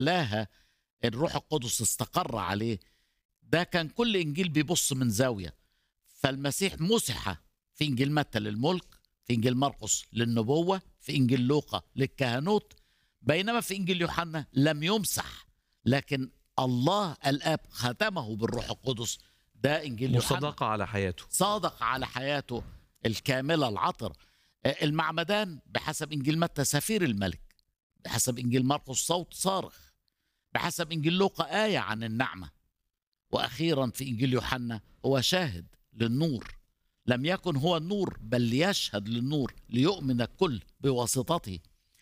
خلاها الروح القدس استقر عليه ده كان كل انجيل بيبص من زاويه فالمسيح مسح في انجيل متى للملك في انجيل مرقس للنبوه في انجيل لوقا للكهنوت بينما في انجيل يوحنا لم يمسح لكن الله الاب ختمه بالروح القدس ده انجيل يوحنا وصداقة على حياته صادق على حياته الكامله العطر آه، المعمدان بحسب انجيل متى سفير الملك بحسب انجيل مرقس صوت صارخ بحسب انجيل لوقا ايه عن النعمه واخيرا في انجيل يوحنا هو شاهد للنور لم يكن هو النور بل ليشهد للنور ليؤمن الكل بواسطته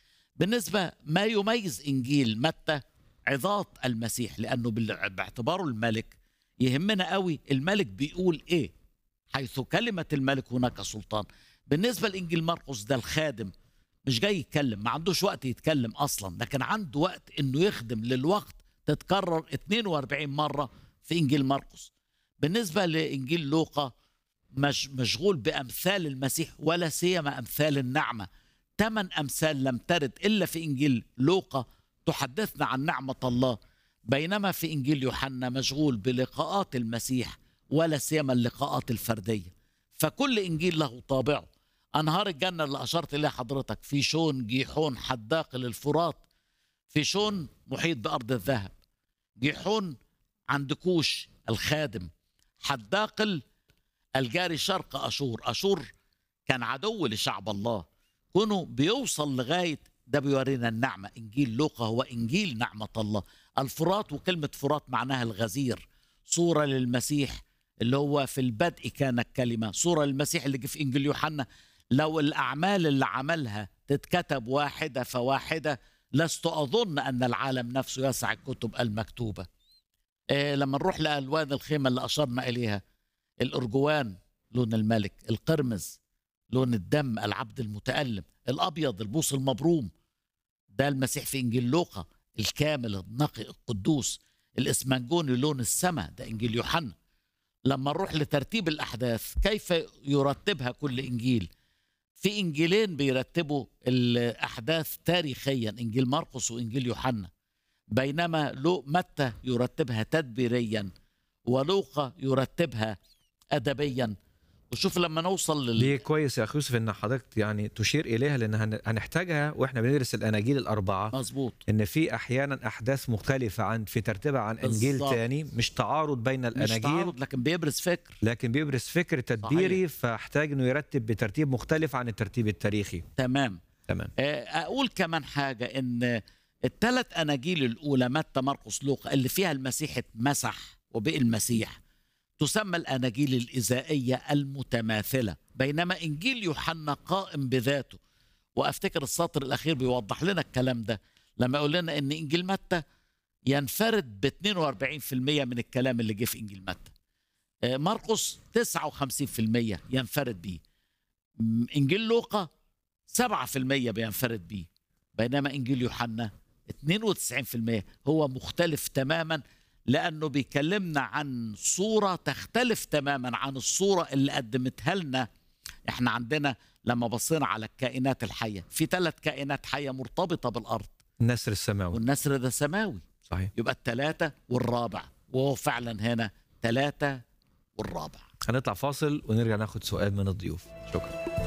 بالنسبه ما يميز انجيل متى عظات المسيح لانه بال- باعتباره الملك يهمنا قوي الملك بيقول ايه حيث كلمه الملك هناك سلطان بالنسبه لانجيل مرقس ده الخادم مش جاي يتكلم ما عندوش وقت يتكلم اصلا لكن عنده وقت انه يخدم للوقت تتكرر 42 مره في انجيل مرقس بالنسبه لانجيل لوقا مش مشغول بامثال المسيح ولا سيما امثال النعمه ثمان امثال لم ترد الا في انجيل لوقا تحدثنا عن نعمه الله بينما في انجيل يوحنا مشغول بلقاءات المسيح ولا سيما اللقاءات الفرديه فكل انجيل له طابعه انهار الجنه اللي اشرت اليها حضرتك في شون جيحون حداق للفرات في شون محيط بارض الذهب جيحون عند كوش الخادم حداقل الجاري شرق اشور اشور كان عدو لشعب الله كونه بيوصل لغايه ده بيورينا النعمه انجيل لوقا هو انجيل نعمه الله الفرات وكلمه فرات معناها الغزير صوره للمسيح اللي هو في البدء كان الكلمه صوره للمسيح اللي جه في انجيل يوحنا لو الاعمال اللي عملها تتكتب واحده فواحده لست اظن ان العالم نفسه يسع الكتب المكتوبه إيه لما نروح لالوان الخيمه اللي اشرنا اليها الارجوان لون الملك القرمز لون الدم العبد المتألم الأبيض البوص المبروم ده المسيح في إنجيل لوقا الكامل النقي القدوس الإسمنجوني لون السماء ده إنجيل يوحنا لما نروح لترتيب الأحداث كيف يرتبها كل إنجيل في إنجيلين بيرتبوا الأحداث تاريخيا إنجيل مرقس وإنجيل يوحنا بينما لو متى يرتبها تدبيريا ولوقا يرتبها أدبيا وشوف لما نوصل لل... ليه كويس يا اخي يوسف ان حضرتك يعني تشير اليها لان هن- هنحتاجها واحنا بندرس الاناجيل الاربعه مظبوط ان في احيانا احداث مختلفه عن في ترتيبها عن انجيل بالظبط. تاني مش تعارض بين مش الاناجيل تعارض لكن بيبرز فكر لكن بيبرز فكر تدبيري فاحتاج انه يرتب بترتيب مختلف عن الترتيب التاريخي تمام تمام آه، اقول كمان حاجه ان الثلاث اناجيل الاولى متى مرقس لوقا اللي فيها المسيح اتمسح وبقي المسيح تسمى الاناجيل الاذائيه المتماثله بينما انجيل يوحنا قائم بذاته وافتكر السطر الاخير بيوضح لنا الكلام ده لما يقول لنا ان انجيل متى ينفرد ب 42% من الكلام اللي جه في انجيل متى آه، مرقس 59% ينفرد بيه م- انجيل لوقا 7% بينفرد بيه بينما انجيل يوحنا 92% هو مختلف تماما لانه بيكلمنا عن صوره تختلف تماما عن الصوره اللي قدمتها لنا احنا عندنا لما بصينا على الكائنات الحيه في ثلاث كائنات حيه مرتبطه بالارض النسر السماوي والنسر ده سماوي صحيح يبقى الثلاثه والرابع وهو فعلا هنا ثلاثه والرابع هنطلع فاصل ونرجع ناخد سؤال من الضيوف شكرا